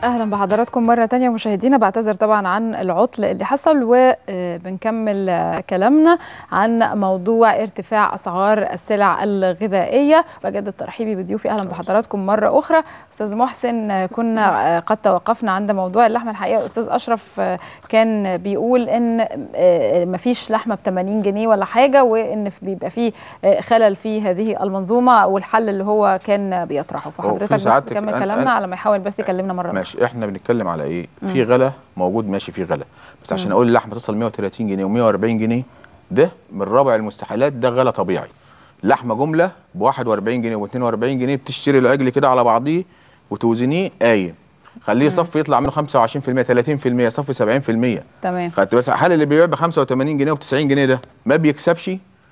اهلا بحضراتكم مره تانية مشاهدينا بعتذر طبعا عن العطل اللي حصل وبنكمل كلامنا عن موضوع ارتفاع اسعار السلع الغذائيه بجدد ترحيبي بضيوفي اهلا بحضراتكم مره اخرى استاذ محسن كنا قد توقفنا عند موضوع اللحمه الحقيقه استاذ اشرف كان بيقول ان مفيش لحمه ب 80 جنيه ولا حاجه وان بيبقى فيه خلل في هذه المنظومه والحل اللي هو كان بيطرحه فحضرتك بس تكمل كلامنا على ما يحاول بس يكلمنا مره ماشي احنا بنتكلم على ايه في غلا موجود ماشي في غلا بس عشان اقول اللحمه تصل 130 جنيه و140 جنيه ده من رابع المستحيلات ده غلا طبيعي لحمه جمله ب 41 جنيه و42 جنيه بتشتري العجل كده على بعضيه وتوزنيه قايم خليه صف يطلع منه 25% 30% صف 70% تمام خدت بس هل اللي بيبيع ب 85 جنيه و90 جنيه ده ما بيكسبش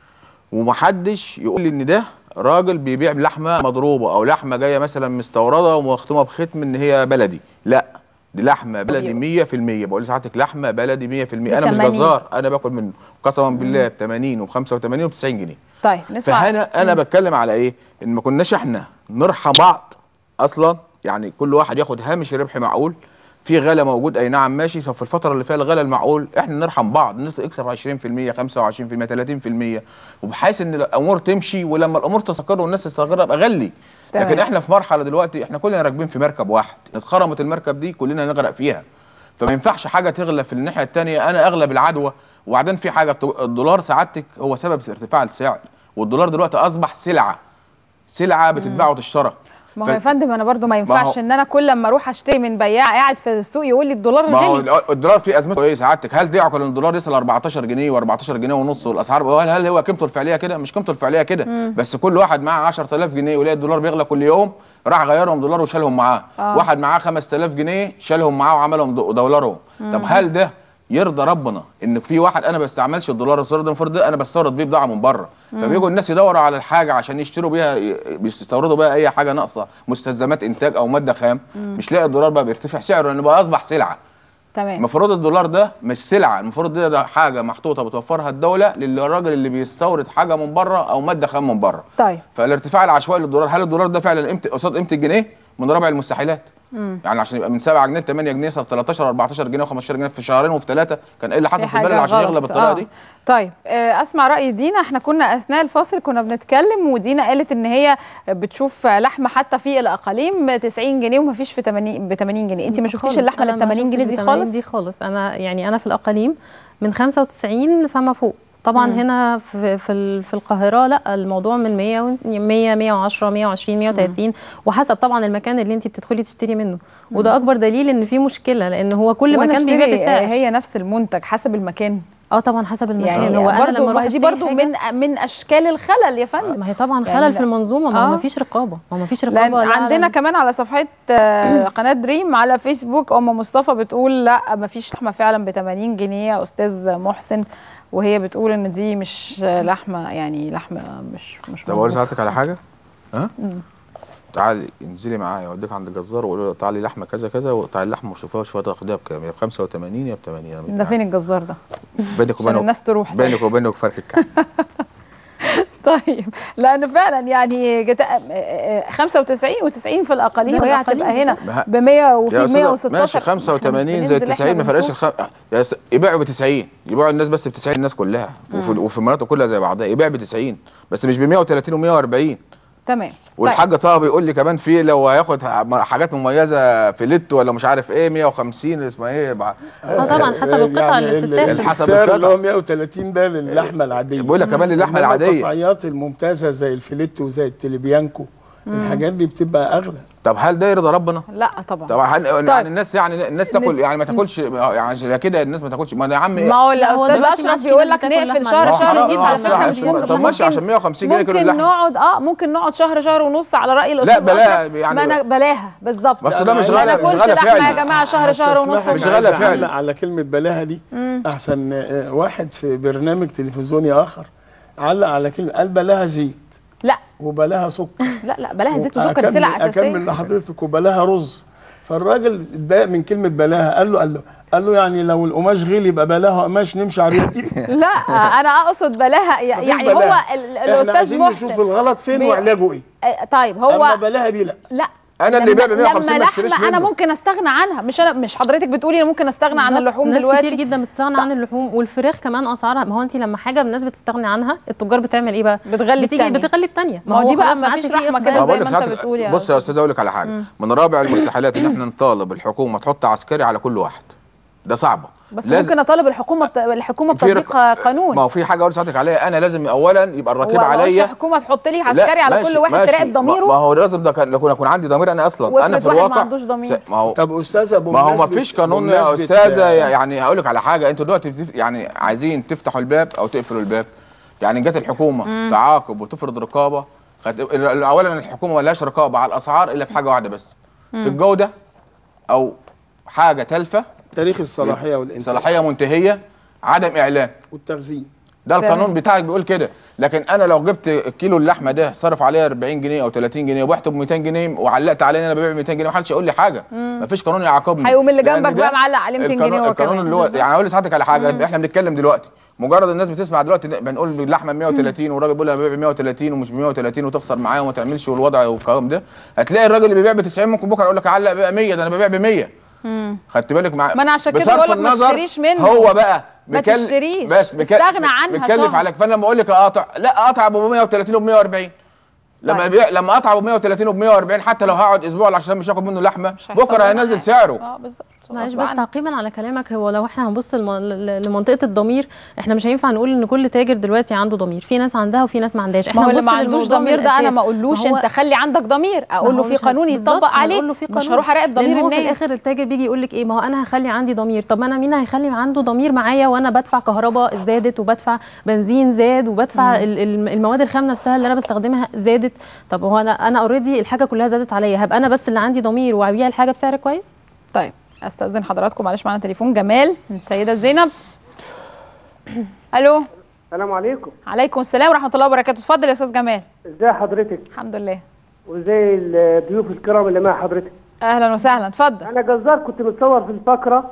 ومحدش يقول لي ان ده راجل بيبيع لحمه مضروبه او لحمه جايه مثلا مستورده ومختومه بختم ان هي بلدي لا دي لحمه بلدي 100% بقول لسعادتك لحمه بلدي 100% انا مش جزار انا باكل منه قسما بالله ب 80 و 85 و 90 جنيه طيب نسمع فهنا انا بتكلم على ايه ان ما كناش احنا نرحم بعض اصلا يعني كل واحد ياخد هامش ربح معقول في غلا موجود اي نعم ماشي ففي الفتره اللي فيها الغلا المعقول احنا نرحم بعض الناس اكسب 20% 25% 30% وبحيث ان الامور تمشي ولما الامور تستقر والناس تستقر ابقى اغلي تمام. لكن احنا في مرحله دلوقتي احنا كلنا راكبين في مركب واحد اتخرمت المركب دي كلنا نغرق فيها فما ينفعش حاجه تغلى في الناحيه الثانيه انا اغلب العدوى وبعدين في حاجه الدولار سعادتك هو سبب ارتفاع السعر والدولار دلوقتي اصبح سلعه سلعه بتتباع وتشترى ما هو يا فندم انا برضو ما ينفعش ان انا كل لما اروح اشتري من بياع قاعد في السوق يقول لي الدولار ما هو غلي الدولار فيه ازمته ايه سعادتك هل دعكوا ان الدولار يصل 14 جنيه و14 جنيه ونص والاسعار هل هل هو قيمته الفعليه كده مش قيمته الفعليه كده بس كل واحد معاه 10000 جنيه ويلاقي الدولار بيغلى كل يوم راح غيرهم دولار وشالهم معاه آه. واحد معاه 5000 جنيه شالهم معاه وعملهم دو- دولارهم طب هل ده يرضى ربنا ان في واحد انا ما بستعملش الدولار الصورة ده المفروض ده انا بستورد بيه بضاعه من بره فبيجوا الناس يدوروا على الحاجه عشان يشتروا بيها ي- بيستوردوا بيها اي حاجه ناقصه مستلزمات انتاج او ماده خام مش لاقي الدولار بقى بيرتفع سعره لانه بقى اصبح سلعه تمام المفروض الدولار ده مش سلعه المفروض ده, ده حاجه محطوطه بتوفرها الدوله للراجل اللي بيستورد حاجه من بره او ماده خام من بره طيب فالارتفاع العشوائي للدولار هل الدولار ده فعلا قيمه قصاد قيمه الجنيه من رابع المستحيلات يعني عشان يبقى من 7 جنيه ل 8 جنيه يصل 13 14 جنيه و15 جنيه في شهرين وفي ثلاثه كان ايه اللي حصل دي في البلد حاجة عشان غلط. يغلى بالطريقه آه. دي طيب آه، اسمع راي دينا احنا كنا اثناء الفاصل كنا بنتكلم ودينا قالت ان هي بتشوف لحمه حتى في الاقاليم 90 جنيه وما فيش في 80 ب 80 جنيه انت ما شفتيش خالص. اللحمه أنا اللي ما ب 80 جنيه شفتش دي ب 80 خالص دي خالص انا يعني انا في الاقاليم من 95 فما فوق طبعا مم. هنا في في, ال- في القاهره لا الموضوع من 100 و- 100 110 120 130 وحسب طبعا المكان اللي انت بتدخلي تشتري منه وده اكبر دليل ان في مشكله لان هو كل وأنا مكان بيبيع أشتري، بسعر آه، هي نفس المنتج حسب المكان اه طبعا حسب المكان يعني هو انا برضو لما ما اروح هي دي أشتري برضو حاجة- من من اشكال الخلل يا فندم ما هي طبعا يعني خلل لا. في المنظومه ما آه. هو ما فيش رقابه ما ما فيش لان رقابه لا عندنا على- كمان على صفحه آه، قناه دريم على فيسبوك ام مصطفى بتقول لا ما فيش لحمه فعلا ب 80 جنيه يا استاذ محسن وهي بتقول ان دي مش آه، لحمه يعني لحمه مش مش طب اقول مظبوطة. لسعادتك على حاجه ها تعالي انزلي معايا اوديك عند الجزار وقولي له تعالي لحمه كذا كذا وتعالي اللحمه وشوفيها وشوفيها تاخديها بكام يا ب 85 يا ب 80 أنا ده فين الجزار ده بينك عشان وبينه الناس تروح بينك وبينك فرق الكعب طيب لان فعلا يعني جت- آه، آه، 95 و90 في الاقاليم ده وهي الأقاليم هتبقى هنا بالظبط. ب 100 وفي يا استاذ 116 ماشي 85 زي 90 ما فرقش الخ... يا س... يبيعوا ب 90 يبيعوا الناس بس ب 90 الناس كلها وفي, وفي المناطق كلها زي بعضها يبيع ب 90 بس مش ب 130 و140 تمام طيب. والحاج طه بيقول لي كمان في لو هياخد حاجات مميزه في لت ولا مش عارف ايه 150 اللي اسمها ايه بع- اه طبعا حسب القطعه اللي ال- بتتاخد ال- حسب السعر اللي القطعة. هو 130 ده للحمه العاديه بيقول لك كمان اللحمه إنما العاديه القطعيات الممتازه زي الفيليت وزي التليبيانكو الحاجات دي بتبقى اغلى طب هل ده يرضى ربنا؟ لا طبعا طبعا هل... طيب. يعني الناس يعني الناس تاكل يعني ما تاكلش يعني عشان كده الناس ما تاكلش ما يا عم ما هو لا، هو الاستاذ دلوقتي ما اشرف عادش في بيقول ناس لك بتاكل نقفل لحمة. شهر ما هو شهر حرام، نجيب آه، على صح، فكره مش مليون ممكن. طب ماشي ممكن- عشان 150 جنيه كيلو ممكن اللحمه نقعد اه ممكن نقعد شهر شهر ونص على راي لا، الاستاذ بلاها أشرف. يعني- ما انا بلاها بالظبط بس لا، ده مش ما غلا ما مش ناكلش غلا لحمه يا فعلي جماعه شهر بس شهر ونص اسمح لي، مش عايز غلا فعلي. أعلق على كلمه بلاها دي احسن آه، واحد في برنامج تلفزيوني اخر علق على كلمه قال بلاها زيت لا وبلاها سكر لا لا بلاها زيت وسكر دي أكمل- سلع اكمل اساسيه لحضرتك وبلاها رز فالراجل اتضايق من كلمه بلاها قال له قال له قال له يعني لو القماش غلي يبقى بلاها قماش نمشي عليه لا انا اقصد بلاها مفيش يعني هو بلاها. ال- احنا الاستاذ عايزين نشوف محسن الغلط فين بي- وعلاجه ايه آه، طيب اما هو بلاها دي لا لا انا اللي بيع ب لما 150 ما اشتريش لحمه انا منه ممكن استغنى عنها مش انا مش حضرتك بتقولي انا ممكن استغنى عن بالظبط. اللحوم ناس دلوقتي كتير جدا بتستغنى عن اللحوم والفراخ كمان اسعارها ما هو انت لما حاجه الناس بتستغني عنها التجار بتعمل ايه بقى بتغلي بتيجي التانية. بتغلي الثانيه ما هو دي بقى خلاص ما عادش فيش فيه رحمة إقبال. كده ما زي بقول ما لك انت ساعات بتقول يا بص يا استاذ اقول لك على حاجه من رابع المستحيلات ان احنا نطالب الحكومه تحط عسكري على كل واحد ده صعبه بس ممكن اطالب الحكومه الحكومه في بتطبيق رق- قانون ما هو في حاجه اقول لسعادتك عليها انا لازم اولا يبقى الرقيب هو ما هوش عليا الحكومه تحط لي لا، عسكري على ماشي- كل واحد ماشي. تراقب ما- ضميره ما هو لازم ده كان يكون يكون عندي ضمير انا اصلا وافرض انا في واحد ما الواقع عندوش ضمير. س- ما هو طب استاذه ما هو ما بمناسبة- فيش قانون يا بمناسبة- استاذه يعني هقول لك على حاجه انتوا دلوقتي بتف... يعني عايزين تفتحوا الباب او تقفلوا الباب يعني جت الحكومه تعاقب وتفرض رقابه خد... اولا الحكومه ملهاش رقابه على الاسعار الا في حاجه واحده بس في الجوده او حاجه تلفه تاريخ الصلاحيه والانتاج صلاحيه منتهيه عدم اعلان والتخزين ده تمام. القانون بتاعك بيقول كده لكن انا لو جبت كيلو اللحمه ده صرف عليها 40 جنيه او 30 جنيه وبحته ب 200 جنيه وعلقت عليه إن انا ببيع ب 200 جنيه محدش يقول لي حاجه مفيش قانون يعاقبني هيقوم اللي لأن جنبك ده بقى معلق عليه 200 جنيه القانون, هو القانون كمان. اللي هو بالظبط. يعني اقول لسعادتك على حاجه احنا بنتكلم دلوقتي مجرد الناس بتسمع دلوقتي إن بنقول اللحمه ب 130 والراجل بيقول انا ببيع ب 130 ومش ب 130 وتخسر معايا وما تعملش والوضع والكلام ده هتلاقي الراجل اللي بيبيع ب 90 ممكن بكره يقول لك علق بقى 100 ده انا ببيع ب 100 خدت بالك مع ما أنا عشان كده بصرف بقول لك ما النظر تشتريش منه. هو بقى ما مكل- تشتريش. بس مكل- استغنى عنها مكلف شهر. عليك فانا لما اقول لك اقطع لا اقطع ب 130 وب 140 لما طيب. بيع لما اقطع ب 130 وب 140 حتى لو هقعد اسبوع عشان مش هاخد منه لحمه مش هيحصل بكره معايا. هينزل سعره اه بالظبط معلش غصب بس عنك. تعقيبا على كلامك هو لو احنا هنبص لم- ل- لمنطقه الضمير احنا مش هينفع نقول ان كل تاجر دلوقتي عنده ضمير في ناس عندها وفي ناس ما عندهاش ما احنا هو اللي نبص ما عندوش للموضوع من ضمير ده انا الأساس. ما اقولوش ما هو- انت خلي عندك ضمير اقول ما له هو في مش ه- قانون بالظبط، يطبق عليه هنقول له في مش قانون. هروح اراقب لان ضمير هو في الناس الاخر التاجر بيجي يقول لك ايه ما هو انا هخلي عندي ضمير طب ما انا مين هيخلي عنده ضمير معايا وانا بدفع كهرباء زادت وبدفع بنزين زاد وبدفع ال- ال- المواد الخام نفسها اللي انا بستخدمها زادت طب هو انا انا اوريدي الحاجه كلها زادت عليا هبقى انا بس اللي عندي ضمير وابيع الحاجه بسعر كويس طيب استاذن حضراتكم معلش معانا تليفون جمال من السيده زينب الو السلام عليكم عليكم السلام ورحمه الله وبركاته اتفضل يا استاذ جمال ازي حضرتك الحمد لله وازاي الضيوف الكرام اللي مع حضرتك اهلا وسهلا اتفضل انا جزار كنت متصور في الفقره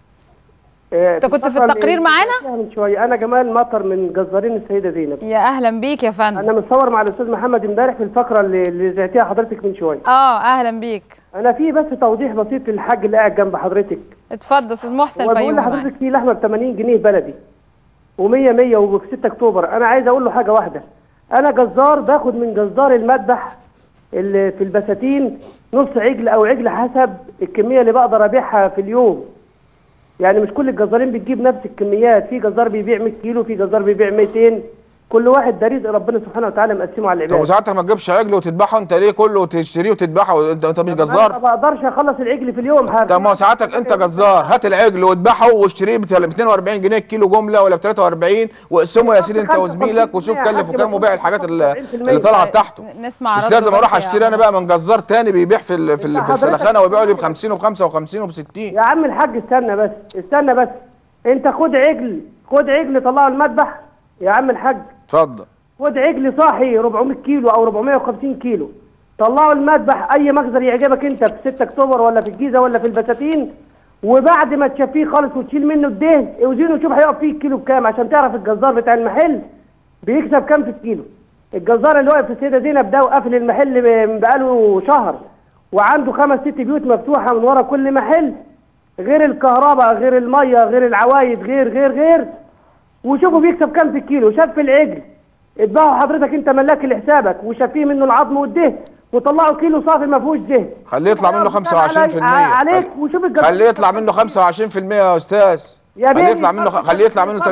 آه، أنت كنت في الفقرة التقرير اللي معانا؟ فيها من شويه انا جمال مطر من جزارين السيده زينب يا اهلا بيك يا فندم انا متصور مع الاستاذ محمد امبارح في الفقره اللي اللي زعتيها حضرتك من شويه اه اهلا بيك انا في بس توضيح بسيط للحاج اللي قاعد جنب حضرتك اتفضل استاذ محسن هو بيقول الفيومي معاك. لحضرتك في لحمه ب 80 جنيه بلدي و100 100 وفي 6 اكتوبر انا عايز اقول له حاجه واحده انا جزار باخد من جزار المذبح اللي في البساتين نص عجل او عجل حسب الكميه اللي بقدر ابيعها في اليوم يعني مش كل الجزارين بتجيب نفس الكميات في جزار بيبيع 100 كيلو في جزار بيبيع 200 كل واحد ده رزق ربنا سبحانه وتعالى مقسمه على طب العباد وساعتك ما تجيبش عجل وتذبحه انت ليه كله وتشتريه وتذبحه انت انت مش انا جزار ما بقدرش اخلص العجل في اليوم طب ما هو ساعتك انت جزار هات العجل واذبحه واشتريه ب 240 جنيه الكيلو جمله ولا ب 43 واقسمه يا سيدي انت وزميلك وشوف كلفه كام وبيع الحاجات اللي, اللي طالعه تحته نسمع مش رد لازم اروح بس يا اشتري انا بقى من جزار تاني بيبيع في ال- في, ال- في حضرتك- السلخانه ويبيعه لي ب 50 وب 55 وب 60 يا عم الحاج استنى بس استنى بس انت خد عجل خد عجل طلعه المذبح يا عم الحاج اتفضل خد عجل صاحي 400 كيلو او 450 كيلو طلعه المذبح اي مخزن يعجبك انت في 6 اكتوبر ولا في الجيزه ولا في البساتين وبعد ما تشفيه خالص وتشيل منه الدهن اوزنه وشوف هيقف فيه الكيلو بكام عشان تعرف الجزار بتاع المحل بيكسب كام في الكيلو الجزار اللي واقف في السيده زينب ده وقافل المحل ب- بقاله شهر وعنده خمس ست بيوت مفتوحه من ورا كل محل غير الكهرباء غير الميه غير العوايد غير غير غير وشوفوا بيكسب كام في الكيلو شاف العجل اتباعه حضرتك انت ملاك لحسابك وشافيه منه العظم والدهن وطلعوا كيلو صافي ما فيهوش دهن خليه يطلع منه 25% عليك وشوف الجزار خليه يطلع منه 25% يا استاذ يا خليه بيه، يطلع منه يصفي خليه يطلع منه 30% 55%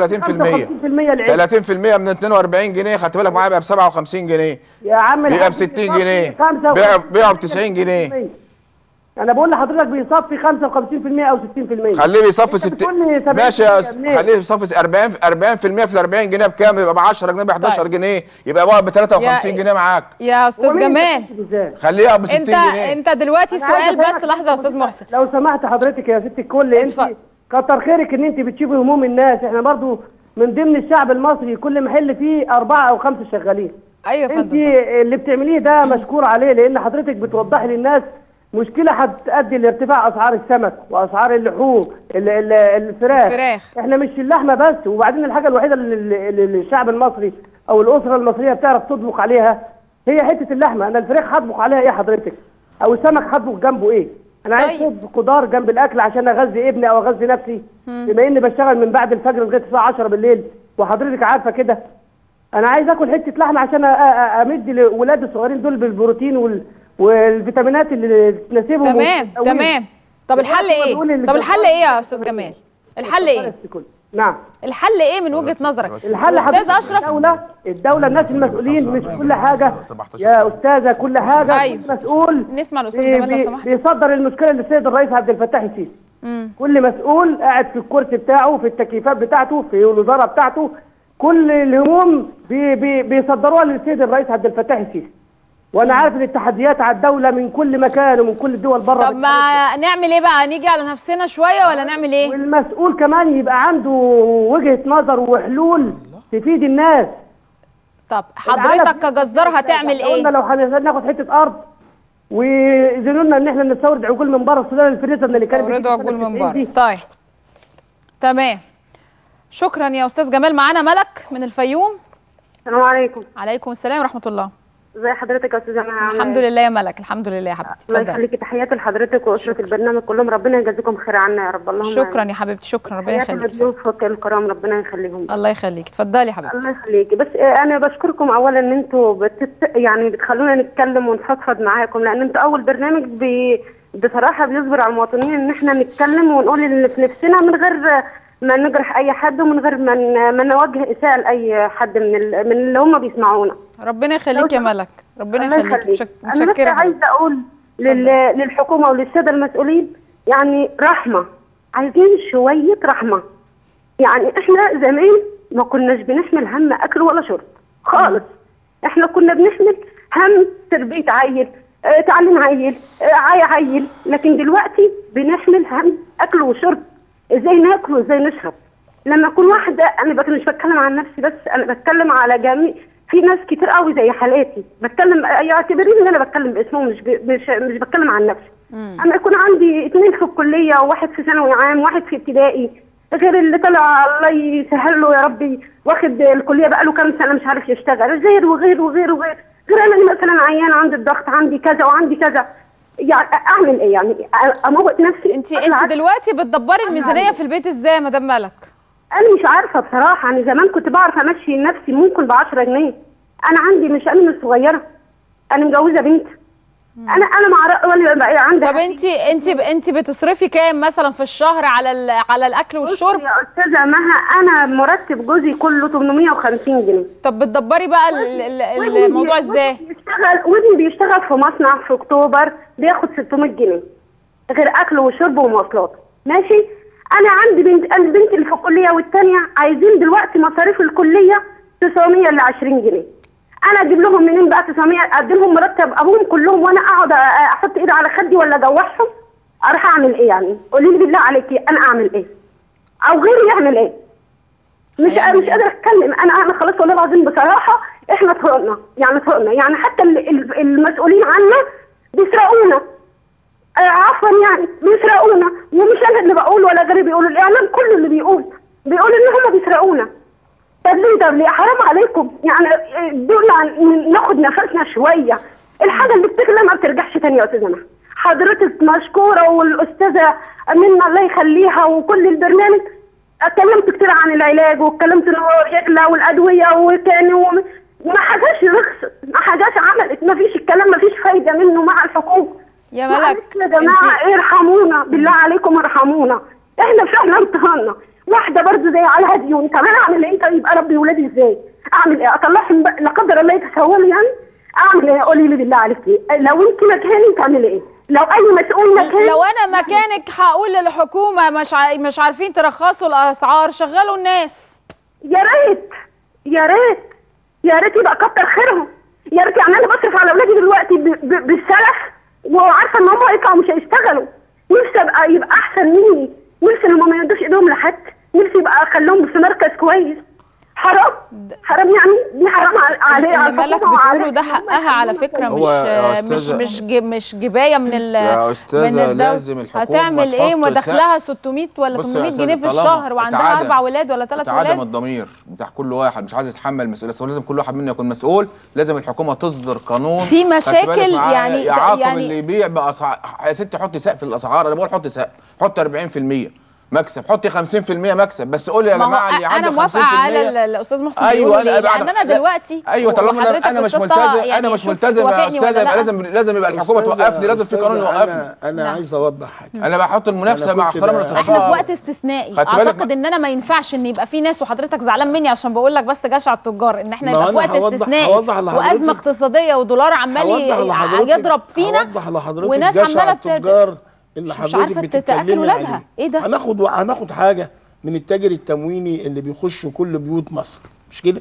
العجل 30% من 42 جنيه خدت بالك معايا بقى ب 57 جنيه يا عم بيبقى الحاج ب 60 بيصفي جنيه 55% بيع بيعه ب 90 جنيه انا بقول لحضرتك بيصفي 55% او 60% خليه بيصفي انت ست بتقول لي 70% ماشي يا أس- منين؟ خليه بيصفي 40 40% في ال 40 جنيه بكام يبقى ب 10 جنيه ب 11 طيب. جنيه يبقى بقى ب 53 يا- جنيه معاك يا استاذ ومين جمال اللي بيكسب ازاي؟ خليه ب 60 انت جنيه انت دلوقتي أنا عايز سؤال أفهمك بس لحظه يا استاذ محسن لو سمحت حضرتك يا ست الكل انت اتفضل. كتر خيرك ان انت بتشوفي هموم الناس احنا برضو من ضمن الشعب المصري كل محل فيه اربعه او خمسه شغالين ايوه يا انت فندم اللي بتعمليه ده مشكور عليه لان حضرتك بتوضحي للناس مشكله هتؤدي لارتفاع اسعار السمك واسعار اللحوم ال- ال- الفراخ الفراخ. احنا مش اللحمه بس وبعدين الحاجه الوحيده اللي اللي- اللي الشعب المصري او الاسره المصريه بتعرف تطبخ عليها هي حته اللحمه انا الفراخ هطبخ عليها ايه حضرتك او السمك هطبخ جنبه ايه انا عايز طيب. طيب. خضار جنب الاكل عشان اغذي ابني او اغذي نفسي بما اني بشتغل من بعد الفجر لغايه الساعه 10 بالليل وحضرتك عارفه كده انا عايز اكل حته لحمه عشان أ- أ- امد لاولادي الصغيرين دول بالبروتين وال... والفيتامينات اللي تناسبهم تمام وتقويهم. تمام طب الحل دلوقتي ايه بنقول اللي طب الحل جنبها ايه يا استاذ جمال الحل ايه نعم الحل ايه من وجهه نظرك الحل استاذ حضرتك اشرف الدولة الدولة الناس المسؤولين مش كل حاجة يا أستاذة كل حاجة أيوة. كل مسؤول نسمع الاستاذ بي- جمال لو بي- سمحت بيصدر المشكلة للسيد الرئيس عبد الفتاح السيسي مم. كل مسؤول قاعد في الكرسي بتاعه في التكييفات بتاعته في الوزارة بتاعته كل الهموم بي بي بيصدروها للسيد الرئيس عبد الفتاح السيسي وانا عارف ان التحديات على الدولة من كل مكان ومن كل الدول بره طب ما نعمل ايه بقى نيجي على نفسنا شويه ولا نعمل ايه والمسؤول كمان يبقى عنده وجهة نظر وحلول تفيد الناس طب حضرتك كجزار هتعمل قلنا ايه لو هناخد حته ارض ويزنوا لنا ان احنا نستورد عجول من بره السودان الفريزر اللي كان استوردوا عجول من بره طيب تمام شكرا يا استاذ جمال معانا ملك من الفيوم السلام عليكم عليكم السلام ورحمه الله ازي حضرتك يا استاذه مها الحمد لله يا ملك الحمد لله يا حبيبتي الله اتفضلي يخليكي تحياتي لحضرتك واسره البرنامج كلهم ربنا يجازيكم خير عنا يا رب اللهم شكرا يا حبيبتي شكرا ربنا تحياتي يخليك لضيوفك الكرام ربنا يخليهم الله يخليك اتفضلي يا حبيبتي الله يخليكي بس آه، انا بشكركم اولا ان انتوا بتت... يعني بتخلونا نتكلم ونفضفض معاكم لان انتوا اول برنامج بي... بصراحه بيصبر على المواطنين ان احنا نتكلم ونقول اللي في نفسنا من غير ما نجرح اي حد ومن غير ما ن- ما نوجه اساءه لاي حد من ال... من اللي هم بيسمعونا ربنا يخليك يا ملك ربنا الله يخليك يخليك. متشك- انا بس متشكره يا حبيبتي. عايزه اقول لل... للحكومه وللساده المسؤولين يعني رحمه عايزين شويه رحمه يعني احنا زمان ما كناش بنحمل هم اكل ولا شرب خالص احنا كنا بنحمل هم تربيه عيل اه تعليم عيل اه عي عيل لكن دلوقتي بنحمل هم اكل وشرب ازاي ناكل وازاي نشرب لما اكون واحده انا بك- مش بتكلم عن نفسي بس انا بتكلم على جميع في ناس كتير قوي زي حالاتي بتكلم يعتبروني ان انا بتكلم باسمهم مش ب... مش مش بتكلم عن نفسي اما يكون عندي اثنين في الكليه وواحد في ثانوي عام وواحد في ابتدائي غير اللي طلع الله يسهل له يا ربي واخد الكليه بقى له كام سنه مش عارف يشتغل غير وغير وغير وغير غير انا اللي مثلا عيان عندي الضغط عندي كذا وعندي كذا يعني اعمل ايه يعني اموت نفسي انت أطلع انت دلوقتي بتدبري الميزانيه عارفة. في البيت ازاي يا مدام ملك انا مش عارفه بصراحه انا زمان كنت بعرف امشي نفسي ممكن ب 10 جنيه انا عندي مش انا مش صغيره انا مجوزه بنت انا انا مع ولا بقى عندي طب انت انت انت بتصرفي كام مثلا في الشهر على ال- على الاكل والشرب يا استاذه مها انا مرتب جوزي كله 850 جنيه طب بتدبري بقى ال- ال- الموضوع ازاي وابني بيشتغل وابني بيشتغل في مصنع في اكتوبر بياخد 600 جنيه غير اكل وشرب ومواصلات ماشي انا عندي بنت البنت اللي في الكليه والثانيه عايزين دلوقتي مصاريف الكليه 900 ل 20 جنيه انا اجيب لهم منين بقى 900 ادي لهم مرتب ابوهم كلهم وانا اقعد أ- احط ايدي على خدي ولا اجوعهم اروح اعمل ايه يعني قولي لي بالله عليكي انا اعمل ايه او غيري يعمل ايه مش هيعمل مش إيه؟ قادره اتكلم انا انا خلاص والله العظيم بصراحه احنا طهقنا يعني طهقنا يعني حتى ال- ال- المسؤولين عنا بيسرقونا آه عفوا يعني بيسرقونا ومش انا اللي بقول ولا غيري بيقول الاعلام كله اللي بيقول بيقول ان هم بيسرقونا طب ليه طب ليه حرام عليكم يعني آه، دول عن- ناخد نفسنا شويه الحاجه اللي بتغلى ما بترجعش تاني يا استاذه مها. حضرتك مشكوره والاستاذه منا الله يخليها وكل البرنامج اتكلمت كتير عن العلاج واتكلمت ان هو يغلى والادويه وكان وم- ما حاجاش رخص ما حاجاش عملت ما فيش الكلام ما فيش فايده منه مع الحكومه يا معلش ملك يا جماعه انت ارحمونا بالله عليكم ارحمونا احنا فعلا امتحنا واحده برضه زي على هديون طب انا اعمل ايه طيب اربي ولادي ازاي؟ اعمل ايه؟ اطلعهم بقى- لا قدر الله يتسولوا يعني؟ اعمل ايه؟ قولي لي بالله عليكي لو انت مكاني تعملي ايه؟ لو اي مسؤول مكاني لو انا مكانك هقول للحكومه مش ع... مش عارفين ترخصوا الاسعار شغلوا الناس يا ريت يا ريت يا ريت يبقى كتر خيرهم يا ريت يعني انا بصرف على اولادي دلوقتي ب- ب- بالسلف وعارفه ان هم هيطلعوا مش هيشتغلوا نفسي ابقى يبقى احسن مني نفسي ان هم ما يدوش ايدهم لحد نفسي يبقى اخليهم في مركز كويس حرام حرام يعني دي حرام على عليه اللي على مالك الحكومة وعلى بتقوله ده إن هم حقها على يخلونا فكره مش هو يا مش أستاذة- مش ج- مش جبايه من ال يا من أستاذة الدولة. لازم الحكومة هتعمل ايه تحط ودخلها سقف. 600 ولا بص يا 800 أستاذة، جنيه في طالما الشهر وعندها اتعدم- اربع ولاد ولا ثلاث اتعدم ولاد الضمير بتاع كل واحد مش عايز يتحمل مسؤوليه بس هو لازم كل واحد منا يكون مسؤول لازم الحكومه تصدر قانون في خدت بالك مشاكل معايا؟ يعني- يعاقب يعني- اللي يبيع باسعار يا ستي حطي سقف الاسعار انا بقول حطي سقف حطي 40% مكسب حطي 50% مكسب بس قولي يا ما هو جماعه اللي انا عنده موافقه 50% على ال- الاستاذ محسن ايوه بيقوله انا ليه؟ بعد يعني انا لا، دلوقتي ايوه طالما وحضرتك انا انا مش أستاذ طه، ملتزم يعني انا مش شوف ملتزم يا توافقني ولا استاذه يبقى لا؟ لازم لازم يبقى الحكومه أستاذة- توقفني لازم في قانون أستاذة، يوقفني انا انا نعم. عايز اوضح حاجه انا بحط المنافسه أنا مع كنت احترام بقى- الاستاذ احنا في طه. وقت استثنائي خدت بالك اعتقد ما- ان انا ما ينفعش ان يبقى في ناس وحضرتك زعلان مني عشان بقول لك بس جشع التجار ان احنا ما يبقى في أنا وقت هوضح- استثنائي هوضح لحضرتك- وازمه اقتصاديه ودولار عمال هوضح ي- لحضرتك يضرب فينا هوضح لحضرتك وناس جشع عماله ت- التجار اللي مش حضرتك عارفة تتأكل بتتكلمي ولادها. عليه إيه ده؟ هناخد هناخد حاجه من التاجر التمويني اللي بيخش كل بيوت مصر مش كده؟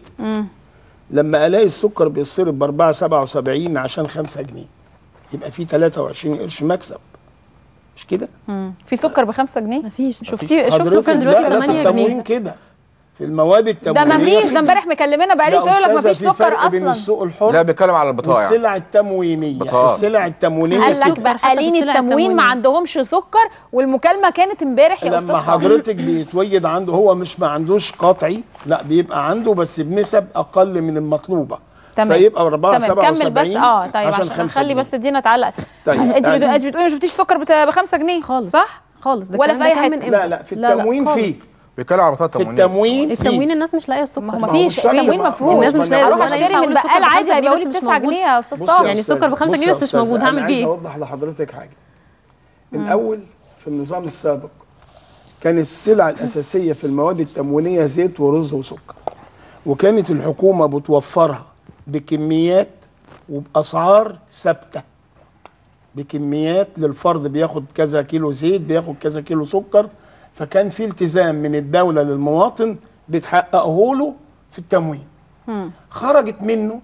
لما الاقي السكر بيتصرف ب 4.77 عشان 5 جنيه يبقى في 23 قرش مكسب مش كده؟ مم. في سكر ب 5 جنيه مفيش شفتي شفت حضرتك سكر دلوقتي لا لا في 8 التموين جنيه. كده في المواد ده التموينيه ما فيش كده. ده امبارح مكلمنا بقالي يا تقول لك ما أستاذة، فيش في سكر فرق بين اصلا السوق الحر لا بيتكلم على البضائع والسلع التموينيه بطاقة. السلع التموينيه قال سكر. لك بقالين حتى في السلع التموين ما التموينية. عندهمش سكر والمكالمه كانت امبارح يا استاذ لما طه. حضرتك بيتوجد عنده هو مش ما عندوش قطعي لا بيبقى عنده بس بنسب اقل من المطلوبه تمام فيبقى 4 تمام كمل بس 77 اه طيب عشان عشان 5 خلي بس دينا تعلق طيب، انت تعالي. بتقولي انت بتقولي ما شفتيش سكر ب 5 جنيه خالص صح خالص ده ولا الكلام في ده أي كان من حتة؟ امتى لا لا في لا، التموين خالص. فيه بيتكلم على بطاقه في تموينيه التموين التموين فيه الناس مش لاقيه السكر ما هو ما هو مفيش مش شرط التموين ما- مفهوش الناس مش لاقيه هروح ولا اشتري ينفع من أقول السكر بقال بخمسة عادي جنيه هيبيعوا لي بس ب مش 9 موجود. جنيه يا استاذ بص يا طه يعني أستاذة، السكر بخمسة بص جنيه يا بس مش أستاذة، موجود، أنا هعمل عايز بيه إيه؟ اوضح لحضرتك حاجه الاول في النظام السابق كانت السلع الاساسيه في المواد التموينيه زيت ورز وسكر وكانت الحكومه بتوفرها بكميات وباسعار ثابته بكميات للفرد بياخد كذا كيلو زيت بياخد كذا كيلو سكر فكان في التزام من الدوله للمواطن بتحققه له في التموين خرجت منه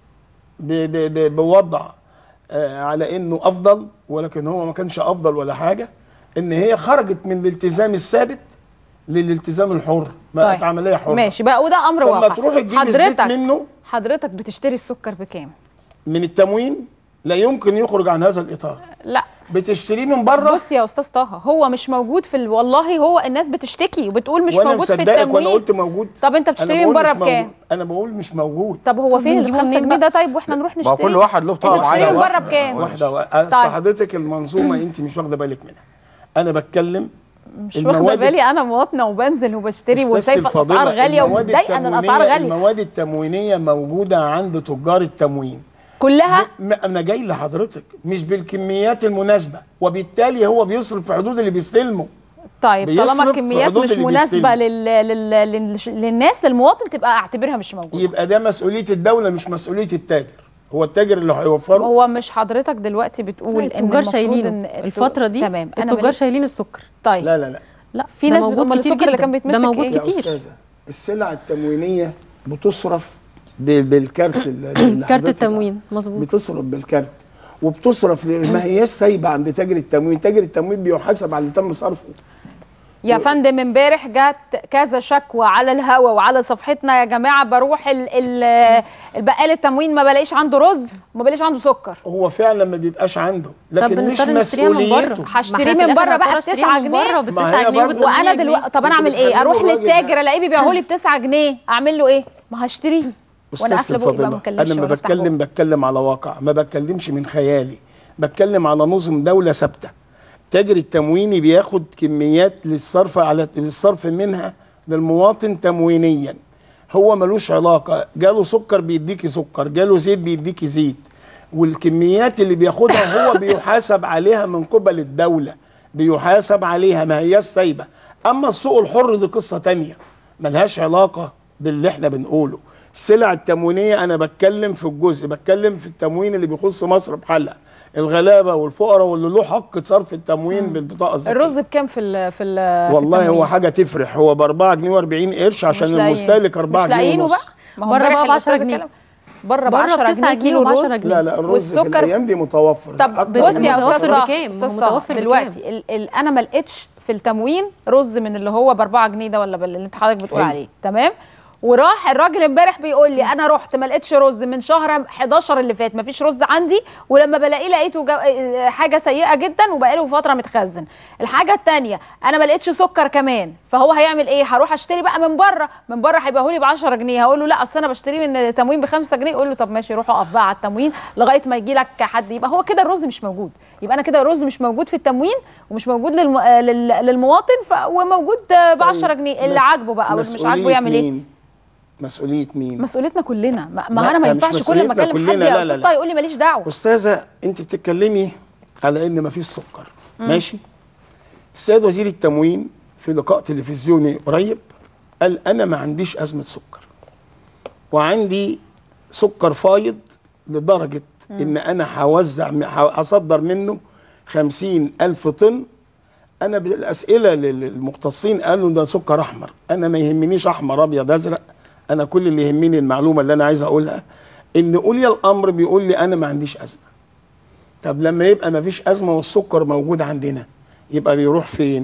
ب- ب- ب- بوضع آه، على انه افضل ولكن هو ما كانش افضل ولا حاجه ان هي خرجت من الالتزام الثابت للالتزام الحر بقت طيب. عمليه حره ماشي بقى وده امر فلما واقع تروح تجيب الزيت حضرتك منه حضرتك بتشتري السكر بكام من التموين لا يمكن يخرج عن هذا الاطار لا بتشتريه من بره بص يا استاذ طه هو مش موجود في ال... والله هو الناس بتشتكي وبتقول مش وانا موجود في مصدقك وانا التموين قلت موجود طب انت أنا بتشتري من بقول بره مش بكام موجود. انا بقول مش موجود طب هو طب فين ال بنجيبه 5 منين جنيه بقى؟ ده طيب واحنا نروح ما نشتري هو كل واحد له بطاقه انت بتشتري معينه من بره بكام واحده واحده اصل طيب. حضرتك المنظومه انت مش واخده بالك منها انا بتكلم مش واخده بالي انا مواطنه وبنزل وبشتري أستاذتي وشايفه الفاضلة، الاسعار غاليه المواد ومتضايقه ان الاسعار التموينية- غاليه المواد التموينيه موجوده عند تجار التموين كلها م- انا جاي لحضرتك مش بالكميات المناسبه وبالتالي هو بيصرف في حدود اللي بيستلمه طيب بيصرف طالما في الكميات حدود مش اللي مناسبه بيستلم. لل... لل... لل... للناس للمواطن تبقى اعتبرها مش موجوده يبقى ده مسؤوليه الدوله مش مسؤوليه التاجر هو التاجر اللي هيوفره هو مش حضرتك دلوقتي بتقول ان التجار المفروض شايلينه ان الفتره دي تمام انا التجار بلاقي- شايلين السكر طيب لا لا لا لا في ده ناس موجود أمال كتير السكر اللي جدا كان بيتمسك ده موجود إيه؟ يا كتير استاذه السلع التموينيه بتصرف ب- بالكارت اللي اللي كارت حضرتك- التموين مظبوط بتصرف بالكارت وبتصرف ل- ما هياش سايبه عند تاجر التموين تاجر التموين بيحاسب على اللي تم صرفه يا فندم امبارح جت كذا شكوى على الهوا وعلى صفحتنا يا جماعه بروح ال ال البقال التموين ما بلاقيش عنده رز وما بلاقيش عنده سكر هو فعلا ما بيبقاش عنده طب لكن مش بنضطر نشتريها من مسؤوليته بره هشتريه ما إحنا من في الآخر بره بقى هضطر ب أشتريها 9 من جنيه بره ب ما 9 هي جنيه برضه- وب 8 وانا جنيه. دلوقتي طب انا انتوا اعمل ايه بتخلوا اروح الراجل للتاجر ده- الاقيه بيبيعه لي ب 9 جنيه اعمل له ايه ما هشتريه وانا استاذ قافله بقي بقى ما الفاضله بكلمش انا لما ولا أفتح بتكلم بتكلم على واقع ما بتكلمش من خيالي بتكلم على نظم دوله ثابته تاجر التمويني بياخد كميات للصرف على للصرف منها للمواطن تموينيا هو ملوش علاقه جاله سكر بيديكي سكر جاله زيت بيديكي زيت والكميات اللي بياخدها هو بيحاسب عليها من قبل الدوله بيحاسب عليها ما هياش سايبه اما السوق الحر دي قصه تانية ملهاش علاقه باللي احنا بنقوله السلع التموينيه انا بتكلم في الجزء بتكلم في التموين اللي بيخص مصر بحالها الغلابه والفقراء واللي له حق صرف التموين بالبطاقه الذكيه الرز بكام في ال في ال والله في هو التموين؟ حاجه تفرح هو ب 4 جنيه و40 قرش عشان مش لاقيين. المستهلك 4 مش جنيه لاقيينه ونص بقى ما هو بره امبارح بقى ب 10 الأستاذ جنيه. اتكلم. بره ب بره 10 ب 9 جنيه جنيه كيلو وب 10 رز جنيه. لا لا الرز في والسكر- الايام دي متوفر طب أكتر بص من يا متوفر استاذ بكام؟ طه ما استاذ هو طه متوفر بكام؟ دلوقتي ال ال انا ما لقيتش في التموين رز من اللي هو ب 4 جنيه ده ولا بال- اللي انت حضرتك بتقول حلو. عليه تمام وراح الراجل امبارح بيقول لي انا رحت ما لقيتش رز من شهر 11 اللي فات ما فيش رز عندي ولما بلاقيه لقيته جا- حاجه سيئه جدا وبقاله فتره متخزن الحاجه الثانيه انا ما لقيتش سكر كمان فهو هيعمل ايه هروح اشتري بقى من بره من بره هيبقى لي ب 10 جنيه هقول له لا اصل انا بشتريه من تموين ب 5 جنيه يقول له طب ماشي روح اقف بقى على التموين لغايه ما يجي لك حد يبقى هو كده الرز مش موجود يبقى انا كده الرز مش موجود في التموين ومش موجود للم... آه لل... للمواطن ف... وموجود ب 10 جنيه اللي مس- عاجبه بقى واللي مش مسؤولية عاجبه يعمل ايه مين؟ مسؤولية مين؟ مسؤوليتنا كلنا ما, ما لا، انا ما مش ينفعش كل ما مسؤوليتنا اكلم كلنا، حد لا، يا لا، استاذ لا. طه يقول لي ماليش دعوه استاذه انت بتتكلمي على ان مفيش سكر ماشي السيد وزير التموين في لقاء تلفزيوني قريب قال انا ما عنديش ازمه سكر وعندي سكر فايض لدرجه ان انا هوزع هصدر منه خمسين الف طن انا بالاسئله للمختصين قالوا ده سكر احمر انا ما يهمنيش احمر ابيض ازرق انا كل اللي يهمني المعلومه اللي انا عايز اقولها ان اولي الامر بيقول لي انا ما عنديش ازمه طب لما يبقى ما فيش ازمه والسكر موجود عندنا يبقى بيروح فين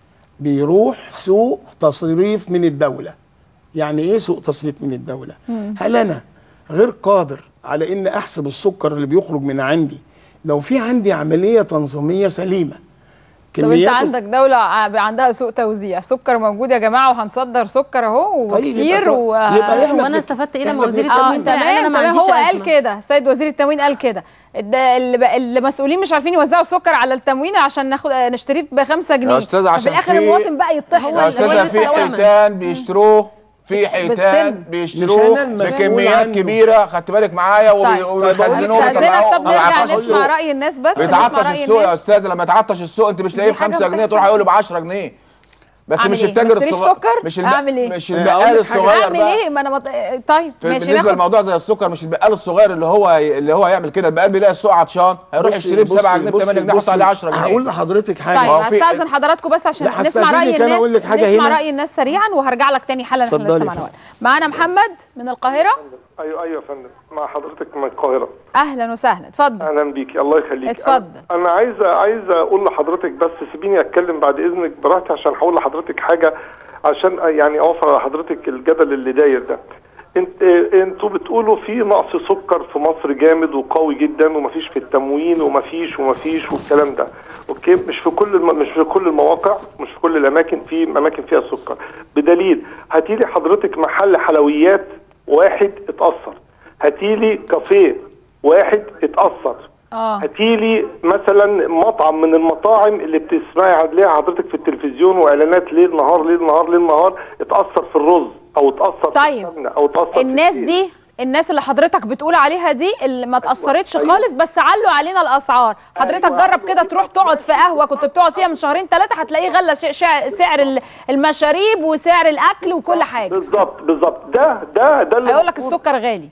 بيروح سوق تصريف من الدوله يعني ايه سوق تصريف من الدوله هل انا غير قادر على ان احسب السكر اللي بيخرج من عندي لو في عندي عمليه تنظيميه سليمه طب انت كميات عندك دوله ع- عندها سوق توزيع سكر موجود يا جماعه وهنصدر سكر اهو طيب يبقى وكتير طب- و... يبقى إحنا وانا بن- استفدت ايه لما إحنا وزير بن- اه التموين طلع قال تمام انا ما تمام عنديش هو قال أزمة. كده السيد وزير التموين قال كده الد- اللي بقى- المسؤولين مش عارفين يوزعوا السكر على التموين عشان ناخد آه، نشتريه ب 5 جنيه يا أستاذ ففي عشان الاخر في- المواطن بقى يطحن هو يا اللي- هو استاذه اللي في استوعب. حيتان بيشتروه في حيتان بالسن. بيشتروه مش أنا المسؤول بكميات عنه. كبيره خدت بالك معايا وبي- طيب. وبيخزنوه استاذنك وبيطلعوه طب ما نرجع بيعطاش نسمع السوق راي الناس بس نسمع بيتعطش رأي السوق يا الناس. استاذ لما يتعطش السوق انت مش لاقيه ب دي حاجة 5 جنيه بتحصل. تروح يقول له ب 10 جنيه بس أعمل مش إيه؟ التاجر ما اشتريش الصغير سكر؟ مش أعمل إيه؟ مش أقول البقال لك حاجة. الصغير اعمل بقى ايه ما انا مط... طيب في ماشي بالنسبه ناخد لموضوع زي السكر مش البقال الصغير اللي هو اللي هو يعمل كده البقال بيلاقي السوق عطشان هيروح بصي- يشتريه ب 7 جنيه ب بصي- 8 جنيه يحط بصي، عليه 10 هقول جنيه لحضرتك حاجه طيب هو في- هستاذن حضراتكم بس عشان لا، نسمع راي هستأذنك الناس أنا أقول لك حاجة نسمع هنا. راي الناس سريعا وهرجع لك تاني حالا عشان اتفضلي لسه يا معانا فندم. وقت معانا محمد من القاهره ايوه ايوه يا فندم مع حضرتك من القاهره اهلا وسهلا اتفضل اهلا بيكي الله يخليك اتفضل. انا, أنا عايز عايز اقول لحضرتك بس سيبيني اتكلم بعد اذنك براحتي عشان هقول لحضرتك حاجه عشان يعني اوفر على حضرتك الجدل اللي داير ده انت انتوا بتقولوا في نقص سكر في مصر جامد وقوي جدا ومفيش في التموين ومفيش ومفيش والكلام ده اوكي مش في كل الم... مش في كل المواقع مش في كل الاماكن في اماكن فيها سكر بدليل هاتيلي حضرتك محل حلويات واحد اتاثر هاتيلي كافيه واحد اتاثر اه هاتيلي مثلا مطعم من المطاعم اللي بتسمعي عليها حضرتك في التلفزيون واعلانات ليل نهار ليل نهار ليل نهار اتاثر في الرز او اتاثر طيب. في السمنه او اتاثر في الناس الزيت. دي الناس اللي حضرتك بتقول عليها دي اللي ما اتأثرتش أيوة. خالص بس علوا علينا الأسعار حضرتك أيوة. جرب كده تروح تقعد في قهوة كنت بتقعد فيها من شهرين ثلاثة هتلاقيه غلى ش- شع- سعر ال- المشاريب وسعر الأكل وكل حاجة بالظبط بالظبط ده ده ده اللي هيقول لك مفروض- السكر غالي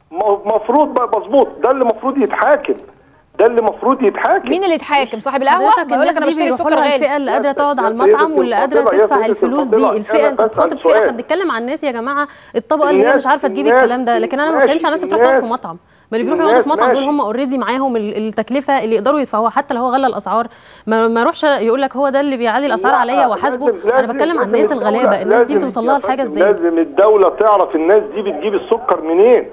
مفروض بقى مظبوط ده اللي المفروض يتحاكم ده اللي المفروض يتحاكم مين اللي يتحاكم صاحب القهوة حضرتك بيقول لك الناس أنا دي بشتري بيروحوا سكر لها غالي الفئه اللي قادره تقعد على يا المطعم سيدة واللي قادره الفاضلة، يا تدفع سيدة الفلوس الفاضلة، دي الفئه أنا انت بتخاطب بسأل فئه احنا سؤال. بنتكلم عن الناس يا جماعه الطبقه اللي هي الناس- مش عارفه تجيب الناس- الكلام ده لكن انا ما ماشي، بتكلمش عن الناس اللي بتروح تقعد في الناس- مطعم ما اللي بيروحوا يقعدوا في الناس مطعم دول ماشي. هم اوريدي معاهم ال- التكلفه اللي يقدروا يدفعوها حتى لو هو غلى الاسعار ما ما اروحش يقول لك هو ده اللي بيعلي الاسعار لا، عليا واحاسبه لازم- انا لازم- بتكلم عن لازم الناس الدولة- الغلابه الناس دي لازم بتوصل لها يا الحاجه فندم، ازاي لازم الدولة تعرف الناس دي بتجيب السكر منين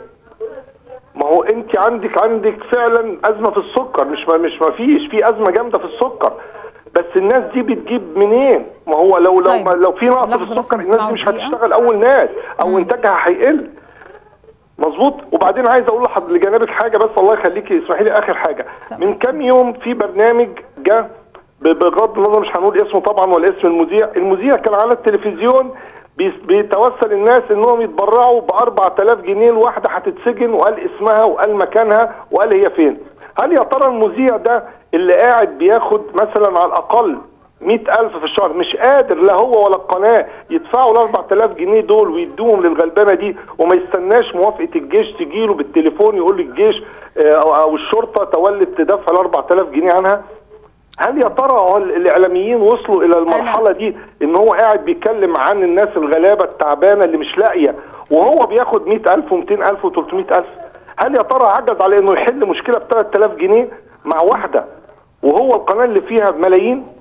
ما هو انت عندك عندك فعلا ازمه في السكر مش ما مش ما فيش في ازمه جامده في السكر بس الناس دي بتجيب منين ما هو لو لو طيب. ما لو في نقص في لحظة بس السكر الناس نسمعه دي مش دقيقة. هتشتغل اول ناس او انتاجها هيقل مظبوط وبعدين عايز اقول لحد لجانبك حاجه بس الله يخليكي اسمحي لي اخر حاجه من كام يوم في برنامج جه ب- بغض النظر مش هنقول اسمه طبعا ولا اسم المذيع المذيع كان على التلفزيون بيس- بيتوسل الناس انهم يتبرعوا ب 4000 جنيه الواحده هتتسجن وقال اسمها وقال مكانها وقال هي فين هل يا ترى المذيع ده اللي قاعد بياخد مثلا على الاقل مئة ألف في الشهر مش قادر لا هو ولا القناة يدفعوا ال 4000 جنيه دول ويدوهم للغلبانة دي وما يستناش موافقة الجيش تجيله بالتليفون يقول للجيش آه، أو أو الشرطة تولد تدفع ال 4000 جنيه عنها هل يا ترى هو ال- الإعلاميين وصلوا إلى المرحلة دي إن هو قاعد بيتكلم عن الناس الغلابة التعبانة اللي مش لاقية وهو بياخد 100000 و200000 و300000 هل يا ترى عجز على إنه يحل مشكلة ب 3000 جنيه مع واحدة وهو القناة اللي فيها ملايين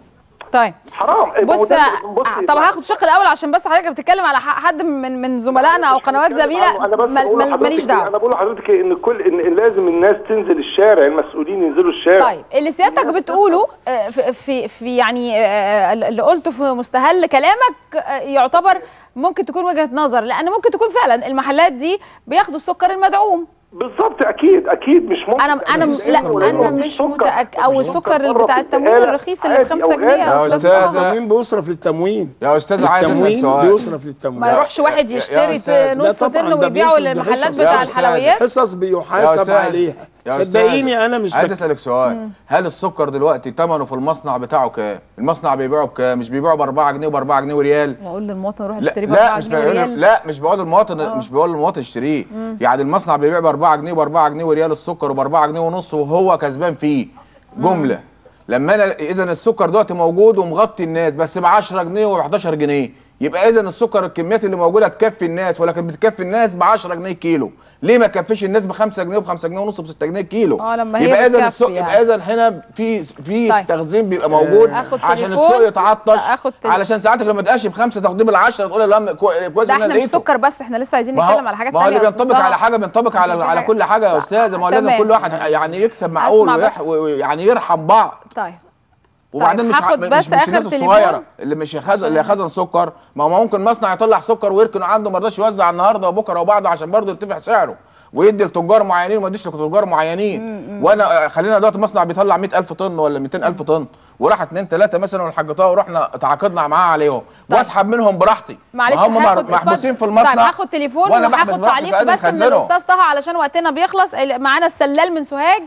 طيب حرام ما هو بص ده- بصي، طب هاخد الشق الاول عشان بس حضرتك بتتكلم على ح- حد من من زملائنا او مش قنوات بتكلم زميله عنه. انا بس مال- بقول مال- لحضرتك ماليش إيه؟ دعوه انا بقول لحضرتك إيه؟ ان كل ان إن لازم الناس تنزل الشارع المسؤولين ينزلوا الشارع طيب اللي سيادتك بتقوله آه، في في, في يعني آه، اللي قلته في مستهل كلامك آه، يعتبر ممكن تكون وجهه نظر لان ممكن تكون فعلا المحلات دي بياخدوا السكر المدعوم بالظبط اكيد اكيد مش ممكن انا انا مفيش لا سكر ولا انا مفيش مش سكر. متأكد او مفيش السكر سكر اللي بتاع بره في التموين البقالة الرخيص اللي ب عادي 5 أو جنيه غالي. يا أستاذ أستاذة. طه. التموين بيصرف للتموين يا استاذ عايز اسال التموين سؤال بيصرف للتموين ما يروحش واحد يا- يا يشتري أستاذ، لا نص طبعاً طن ده ويبيعه بيصرف للمحلات بحصص. بتاع يا أستاذ. الحلويات حصص يا بيحاسب أستاذ. عليها يا أستاذ. صدقيني انا مش عايز بك... اسالك سؤال هل السكر دلوقتي ثمنه في المصنع بتاعه كام المصنع بيبيعه بكام مش بيبيعه ب 4 جنيه وب 4 جنيه وريال واقول للمواطن روح لا اشتري ب لا 4 مش جنيه بقول وريال لا مش بقول المواطن مش بقول للمواطن اشتريه يعني المصنع بيبيع ب 4 جنيه وب 4 جنيه وريال السكر وب 4 جنيه ونص وهو كسبان فيه جمله لما انا اذا السكر دلوقتي موجود ومغطي الناس بس ب 10 جنيه و 11 جنيه يبقى اذا السكر الكميات اللي موجوده تكفي الناس ولكن بتكفي الناس ب 10 جنيه كيلو ليه ما تكفيش الناس ب 5 جنيه وب 5 جنيه ونص وب 6 جنيه كيلو اه لما هي يبقى اذا بتكفي السوق يعني. يبقى اذا هنا في في طيب. تخزين بيبقى موجود آخد عشان تليفون. السوق يتعطش آخد تليفون. علشان ساعتك لما تقاش بخمسه تاخديه بالعشره تقول لا كويس ده إن أنا احنا مش لقيته. سكر بس احنا لسه عايزين ما هو نتكلم على حاجات ما هو اللي تانية بينطبق أستاذ على طه. حاجه بينطبق على عشان في على حاجة- كل حاجه يا استاذه ما هو لازم تمام. كل واحد يعني يكسب معقول أسمع ويح- ويعني يرحم بعض طيب وبعدين مش هاخد ع- بس مش, مش آخر الناس تليفون. الصغيره اللي مش خزن اللي خزن سكر ما هو ممكن مصنع يطلع سكر ويركنه عنده ما رضاش يوزع النهارده وبكره وبعده عشان برضه يرتفع سعره ويدي لتجار معينين وما يديش لتجار معينين وانا آه، خلينا دلوقتي مصنع بيطلع 100000 طن ولا 200000 طن وراح اتنين ثلاثه مثلا والحاج طه ورحنا تعاقدنا معاه عليهم واسحب منهم براحتي معلش ما هم هاخد- محبوسين في اتفضل. المصنع طيب هاخد تليفون وانا بحبس وهاخد براحتي تعليق فأنا بس من مخزنه. الاستاذ طه علشان وقتنا بيخلص ال- معانا السلال من سوهاج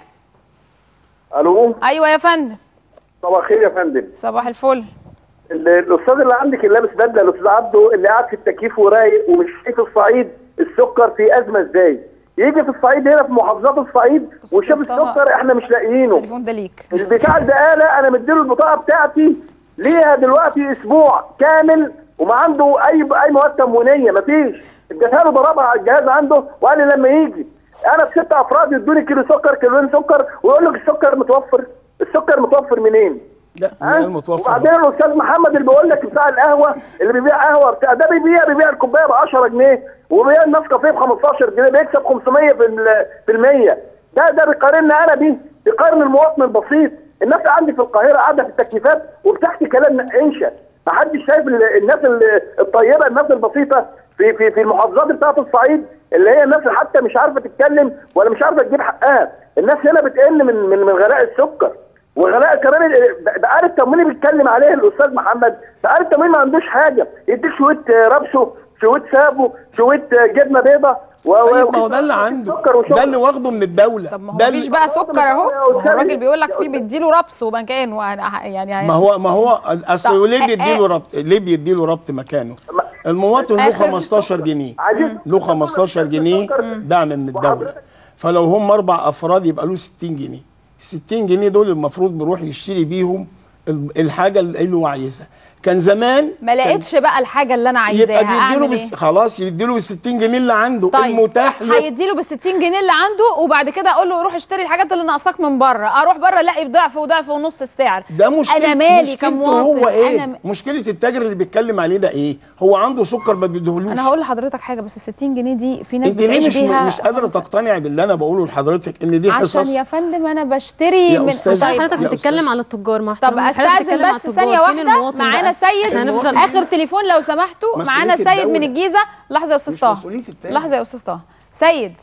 الو ايوه يا فندم صباح الخير يا فندم صباح الفل ال- الاستاذ اللي عندك اللي لابس بدله الاستاذ عبده اللي قاعد في التكييف ورايق ومش شايف الصعيد السكر في ازمه ازاي يجي في الصعيد هنا في محافظات الصعيد ويشوف أستاذ طه. السكر احنا مش لاقيينه التليفون ده ليك البتاع البقاله انا مديله البطاقه بتاعتي ليها دلوقتي اسبوع كامل وما عنده اي اي مواد تموينيه مفيش اديتها له ضربها على الجهاز عنده وقال لي لما يجي انا في ست افراد يدوني كيلو سكر كيلوين سكر ويقول لك السكر متوفر السكر متوفر منين؟ لا ها؟ من المتوفر وبعدين الاستاذ محمد اللي بيقول لك بتاع القهوه اللي بيبيع قهوه بتاع ده بيبيع بيبيع الكوبايه ب 10 جنيه وبيبيع النسكافيه ب 15 جنيه بيكسب 500 في ال- في المية ده ده بيقارنني انا بيه بيقارن المواطن البسيط الناس عندي في القاهره قاعده في التكييفات وبتحكي كلام انشا ما حدش شايف ال- الناس ال- الطيبه الناس البسيطه في في في المحافظات بتاعه الصعيد اللي هي الناس اللي حتى مش عارفه تتكلم ولا مش عارفه تجيب حقها الناس هنا بتقل من من من غلاء السكر وغلاء كمان ال- بقال التموين اللي بيتكلم عليه الاستاذ محمد بقال التموين ما عندوش حاجه يديك شويه آه، رابسو شويه سابو شويه آه، جبنه بيضه و طيب ما هو ده اللي عنده سكر وشكر. ده اللي واخده من الدولة طب ما هو ده مفيش اللي- بقى سكر اهو يا ما هو أستاذ- الراجل بيقول لك يا فيه أستاذ- بيديله ربس ومكان وأنا يعني ما هو ما هو اصل طب، ليه آه، بيديله آه. ربط ليه بيديله ربط مكانه المواطن له آخر- 15 جنيه عايزين له 15 جنيه دعم من الدوله فلو هم اربع افراد يبقى له 60 جنيه 60 جنيه دول المفروض بيروح يشتري بيهم ال- الحاجه اللي هو عايزها كان زمان ما لقيتش بقى الحاجه اللي انا عايزاها يبقى بيديله اعمل بس ايه خلاص يديله ال 60 جنيه اللي عنده طيب المتاح له هيديله بال 60 جنيه اللي عنده وبعد كده اقول له روح اشتري الحاجات اللي ناقصاك من بره اروح بره الاقي بضعف وضعف ونص السعر ده مشكلة انا مالي مشكلته كمواطن هو ايه؟ انا م... مشكلة التاجر اللي بيتكلم عليه ده ايه؟ هو عنده سكر ما بيديهولوش انا هقول لحضرتك حاجه بس ال 60 جنيه دي في ناس انت ليه بتعيش مش بيها مش قادره تقتنعي باللي انا بقوله لحضرتك ان دي عشان حصص يا فندم انا بشتري يا من أستاذ- عشان طيب حضرتك يا بتتكلم أستاذ. على التجار مع طب احترامي. حضرتك استاذن بتتكلم على بس التجار، ثانيه فين واحده المواطن معانا بقى؟ سيد احنا هنفضل اخر تليفون لو سمحتوا مسؤولية معانا سيد من الدولة. الجيزه لحظه يا استاذ مش طه مسؤولية التاجر. لحظه يا استاذ طه سيد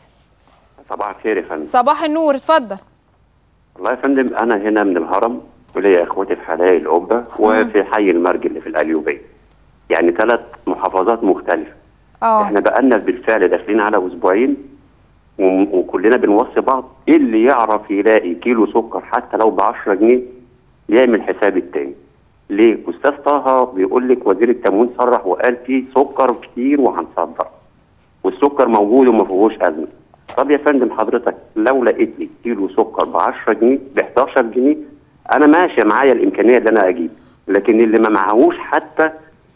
صباح الخير يا فندم صباح النور اتفضل والله يا فندم انا هنا من الهرم وليا اخواتي في حدائق القبه وفي حي المرج اللي في القليوبيه يعني ثلاث محافظات مختلفه اه احنا بقالنا بالفعل داخلين على اسبوعين وم- وكلنا بنوصي بعض إيه اللي يعرف يلاقي كيلو سكر حتى لو ب 10 جنيه يعمل حساب التاني ليه؟ استاذ طه بيقول لك وزير التموين صرح وقال في سكر كتير وهنصدر والسكر موجود وما فيهوش ازمه طب يا فندم حضرتك لو لقيت لي كيلو سكر ب 10 جنيه ب 11 جنيه انا ماشي معايا الامكانيه اللي انا اجيب لكن اللي ما معهوش حتى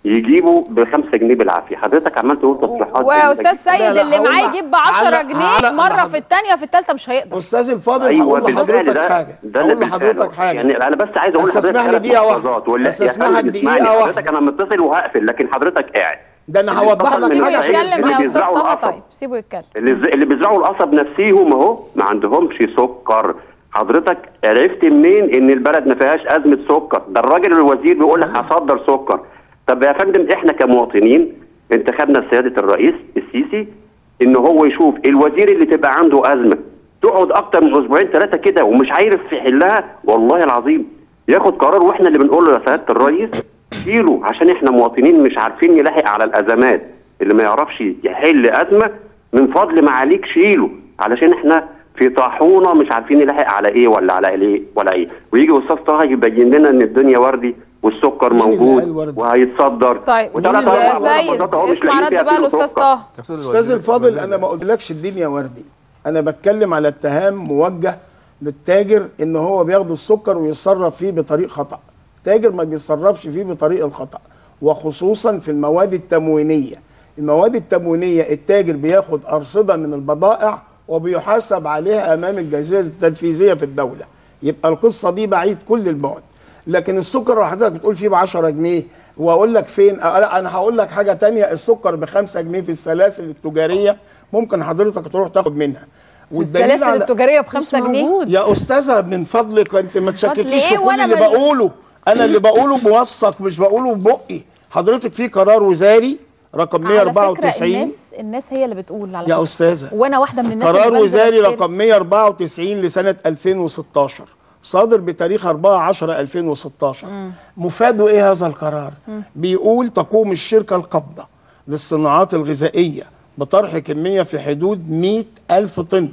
يجيبوا ب 5 جنيه بالعافيه حضرتك عمال تقول تصريحات واستاذ جميلة سيد لا، لا، اللي هقول معاه لك- يجيب ب 10 على- جنيه على- مره على- في الثانيه في الثالثه مش هيقدر استاذ الفاضل ايوه هقول بالفعل لحضرتك ده حاجه ده اللي هقول لحضرتك بالفعل. حاجه يعني انا بس عايز اقول بس لحضرتك اسمح لي ثلاث دقيقة واحدة. ملاحظات ولا بس يا اسمح فندم لك دقيقة اسمعني، واحدة. حضرتك انا متصل وهقفل لكن حضرتك قاعد ده انا اللي هوضح بيتصل لك من سيبه حاجه المشاهير عشان يتكلم اللي يا تسمعني. استاذ بيزرعوا طه القصب. طيب سيبه يتكلم اللي ز- اللي بيزرعوا القصب نفسيهم اهو ما عندهمش سكر حضرتك عرفت منين ان البلد ما فيهاش ازمه سكر ده الراجل الوزير بيقول لك هصدر سكر طب يا فندم احنا كمواطنين انتخبنا سياده الرئيس السيسي ان هو يشوف الوزير اللي تبقى عنده ازمه تقعد اكتر من اسبوعين ثلاثه كده ومش عارف يحلها والله العظيم ياخد قرار واحنا اللي بنقول له يا سياده الرئيس شيله عشان احنا مواطنين مش عارفين نلاحق على الازمات اللي ما يعرفش يحل ازمه من فضل معاليك شيله علشان احنا في طاحونه مش عارفين نلاحق على ايه ولا على ايه ولا ايه ويجي استاذ طه يبين لنا ان الدنيا وردي والسكر مين اللي قال موجود وردي؟ وهيتصدر طيب وثلاث مين اللي يا اربع قال؟ سيد محافظات اهو مش اسمع لاقيين رد بقى بياكلوا الاستاذ سكر. طه استاذ الفاضل انا ما قلتلكش الدنيا وردي انا بتكلم على اتهام موجه للتاجر ان هو بياخد السكر ويتصرف فيه بطريق خطا التاجر ما بيتصرفش فيه بطريق الخطا وخصوصا في المواد التموينيه المواد التموينيه التاجر بياخد ارصده من البضائع وبيحاسب عليها امام الجهازيه التنفيذيه في الدوله يبقى القصه دي بعيد كل البعد لكن السكر اللي حضرتك بتقول فيه ب 10 جنيه واقول لك فين أه، لا انا هقول لك حاجه تانية السكر ب 5 جنيه في السلاسل التجاريه ممكن حضرتك تروح تاخد منها السلاسل التجاريه ب 5 مش جنيه موجود. يا استاذه من فضلك انت ما تشككيش إيه في كل وأنا اللي مش- بقوله انا اللي بقوله موثق مش بقوله ببقي حضرتك في قرار وزاري رقم على فكره 194 الناس الناس هي اللي بتقول على يا فكرة. استاذه وانا واحده من الناس قرار اللي بنزل وزاري أشتري. رقم 194 لسنة 2016 صادر بتاريخ 4 10 2016 مفاده ايه هذا القرار بيقول تقوم الشركة القابضة للصناعات الغذائية بطرح كمية في حدود 100 ألف طن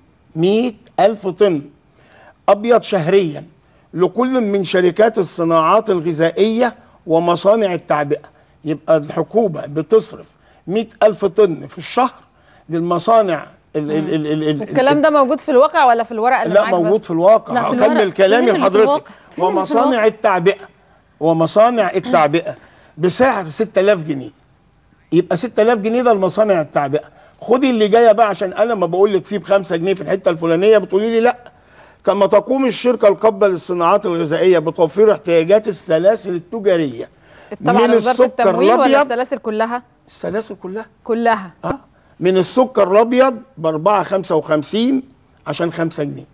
100 ألف طن أبيض شهريا لكل من شركات الصناعات الغذائية ومصانع التعبئة يبقى الحكومة بتصرف 100 ألف طن في الشهر للمصانع ال ال ال ال ال الكلام ده موجود في الواقع ولا في الورقه اللي لا معاك بس؟ موجود في الواقع لا، في الورق. اكمل كلامي فين اللي في لحضرتك الواقع؟ فين اللي في ومصانع الواقع؟ التعبئه ومصانع التعبئه بسعر 6000 جنيه يبقى 6000 جنيه ده المصانع التعبئه خدي اللي جايه بقى عشان انا ما بقول لك فيه ب 5 جنيه في الحته الفلانيه بتقولي لي لا كما تقوم الشركه القابضه للصناعات الغذائيه بتوفير احتياجات السلاسل التجاريه طبعا من وزاره السكر التموين ولا الابيض السلاسل كلها السلاسل كلها كلها اه من السكر الابيض ب 4 55 عشان 5 جنيه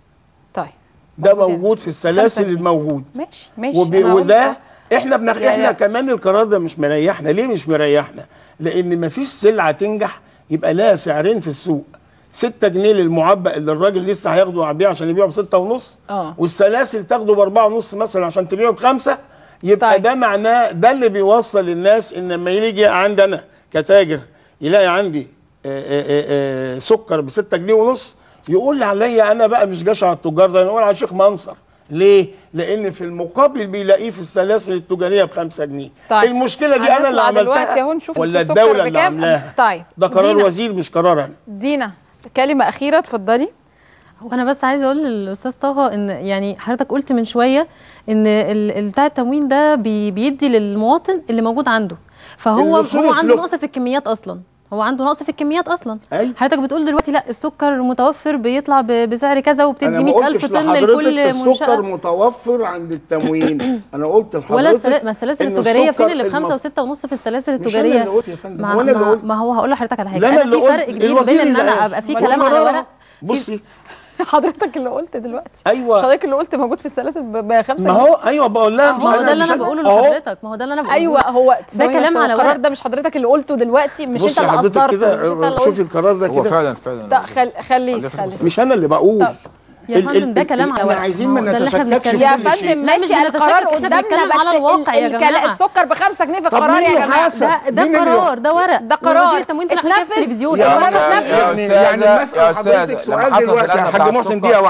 طيب ده موجود موجود في السلاسل خمسة جنيه. الموجود ماشي ماشي وبي... أنا وده قلت- احنا بنخ... يا- احنا يا. كمان القرار ده مش مريحنا ليه مش مريحنا لان مفيش سلعه تنجح يبقى لها سعرين في السوق 6 جنيه للمعبأ اللي الراجل لسه هياخده يبيع عشان يبيعه بستة ونص آه. والسلاسل تاخده بأربعة ونص مثلا عشان تبيعه بخمسة يبقى طيب. ده معناه ده اللي بيوصل الناس ان لما يجي عندي انا كتاجر يلاقي عندي آه، آه، آه، آه، سكر ب 6 جنيه ونص يقول عليا انا بقى مش جشع التجار ده انا اقول على شيخ منصر ليه؟ لان في المقابل بيلاقيه في السلاسل التجاريه ب 5 جنيه طيب. المشكله دي انا اللي هنطلع دلوقتي عملتها أهو نشوف ولا السكر الدوله اللي بكام؟ عاملاها طيب. ده قرار دينا. وزير مش قرار انا دينا كلمه اخيره اتفضلي وانا بس عايزه اقول للاستاذ طه ان يعني حضرتك قلت من شويه ان ال- ال- بتاع التموين ده بي بيدي للمواطن اللي موجود عنده فهو اللي صرف هو عنده له. نقص في الكميات اصلا هو عنده نقص في الكميات اصلا أيوة. حضرتك بتقول دلوقتي لا السكر متوفر بيطلع ب- بسعر كذا وبتدي انا ما 100000 قلتش طن لحضرتك لكل السكر منشاه متوفر عند التموين انا قلت لحضرتك ولا السلا... ما السلاسل إن التجاريه السكر فين اللي بخمسه المف- وسته ونص في السلاسل مش أنا التجاريه اللي قلت يا فندم، ما, هو أنا اللي ما, قلت. ما هو هقول لحضرتك على حاجه لا أنا انا اللي في فرق قلت كبير الوزير بين ان اللي انا قال. ابقى في ما كلام قلت على له. ورق بصي حضرتك اللي قلت دلوقتي ايوه حضرتك اللي قلت موجود في السلاسل ب 5 ما هو ايوه بقول لها مش ما هو أنا- ده اللي مش انا بقوله أهو. لحضرتك ما هو ده اللي انا بقوله ايوه هو ده ثواني كلام بس، هو على القرار ورق. ده مش حضرتك اللي قلته دلوقتي مش انت بصي اللي حضرتك اصرت مش كده انت اللي شوفي قلت القرار ده هو كده فعلا فعلا لا خل... خليك خليك مش انا اللي بقول طب. يا ال- فندم ال- ده ال- كلام على احنا ورق. عايزين ما ما هو ده اللي احنا نتشككش في بنتكلم يا كل شيء فندم لا، مش ماشي بنتشكك، القرار احنا قدامنا بنتكلم بس على الواقع يا الكلا- جماعة. السكر ب 5 جنيه في طب القرار مين يا جماعه يحاسب؟ ده ده مين اللي قرار ده ورق ده قرار. وزير التموين طلع حاجه في اتنفذ. التلفزيون يا القرار رب ده يعني يا يعني أستاذة- المسألة يا أستاذة، حضرتك لما سؤال حصلت دلوقتي يا الأزمة حاج بتاع محسن السكر- دقيقة واحدة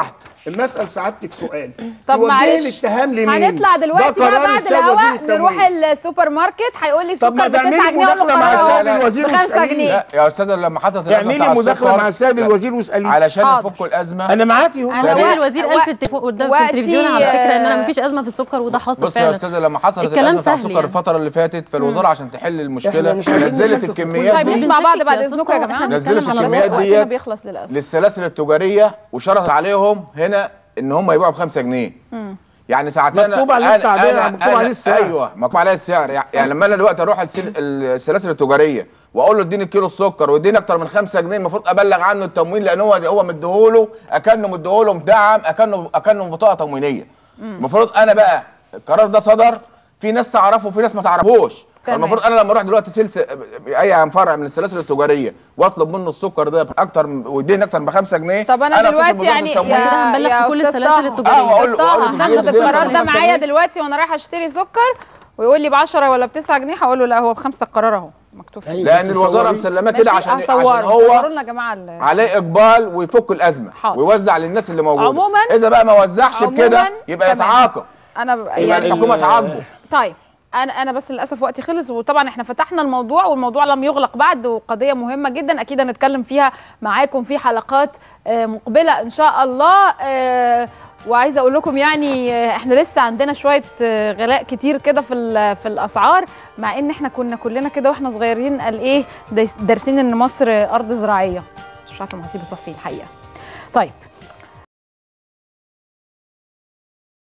المسألة سعادتك سؤال طب توجهي معلش الاتهام لمين؟ هنطلع دلوقتي ده بقى قرار بعد السيد وزير الهواء التموين. نروح السوبر ماركت هيقول لي طب ما السكر ب 9 تعملي جنيه اقول له مداخلة مع قرار السيد الوزير ب 5 واسأليه. جنيه لا يا استاذه لما حصلت الازمه اعملي بتاع مداخلة السكر مع السيد لا، الوزير واسأليه علشان حاضر. يفكوا الازمه أنا معاكي اهو أنا سيد وقت- الوزير قال في التليفون قدام في وقتي- التلفزيون على فكره ان انا مفيش ازمه في السكر وده حاصل بص يا فعلا استاذه لما حصلت الكلام الازمه بتاع سهل السكر يعني. الفتره اللي فاتت فالوزاره عشان تحل المشكله مش عايزين نزلت نشكك في الكميات طيب دي نسمع بعض بنشكك بعد يا اذنكم يا أستاذ جماعه طه، نزلت بنتكلم على الكميات وقتنا ديت بيخلص للاسف للسلاسل التجاريه وشرطت عليهم هنا ان هم يبيعوا ب 5 جنيه يعني ساعتين مكتوب عليه التعبئة، مكتوب عليه السعر. ايوه مكتوب عليه السعر يعني, يعني لما انا دلوقتي اروح السل- السلاسل التجاريه واقول له اديني كيلو السكر واديني اكتر من 5 جنيه المفروض ابلغ عنه التموين لان هو هو مديهوله اكنه مديهوله مدعم اكنه اكنه بطاقه تموينيه المفروض انا بقى القرار ده صدر في ناس تعرفه وفي ناس ما تعرفوش تمام. فالمفروض انا لما اروح دلوقتي سلسله اي فرع من السلاسل التجاريه واطلب منه السكر ده باكتر من- ويديني اكتر ب 5 جنيه طب انا أتصل دلوقتي بوزارة يعني التموين. كده هنبلغ يا في كل أستاذ السلاسل طه. التجارية. اه واقول له طه واقول له هاخد تديني- تديني القرار ده مثلاً معايا 5 دلوقتي وانا رايحه اشتري سكر ويقول لي ب 10 ولا ب 9 جنيه هقول له لا هو بخمسه القرار اهو مكتوب فيه أيوة. لان بس الوزاره صوري. مسلماه كده ماشي، عشان هصوره. عشان هو صوروا لنا يا جماعه ال- عليه اقبال ويفك الازمه حاضر. ويوزع للناس اللي موجوده عموماً- اذا بقى ما وزعش عموماً بكده يبقى تمام. يتعاقب انا ب- يبقى يعني الحكومه تعاقبه طيب انا انا بس للاسف وقتي خلص وطبعا احنا فتحنا الموضوع والموضوع لم يغلق بعد وقضيه مهمه جدا اكيد هنتكلم فيها معاكم في حلقات آه، مقبله ان شاء الله آه، وعايزه اقول لكم يعني آه، احنا لسه عندنا شويه آه، غلاء كتير كده في ال- في الاسعار مع ان احنا كنا كلنا كده واحنا صغيرين قال ايه دارسين ان مصر ارض زراعيه مش عارفه المحاسيب بتصفي الحقيقه طيب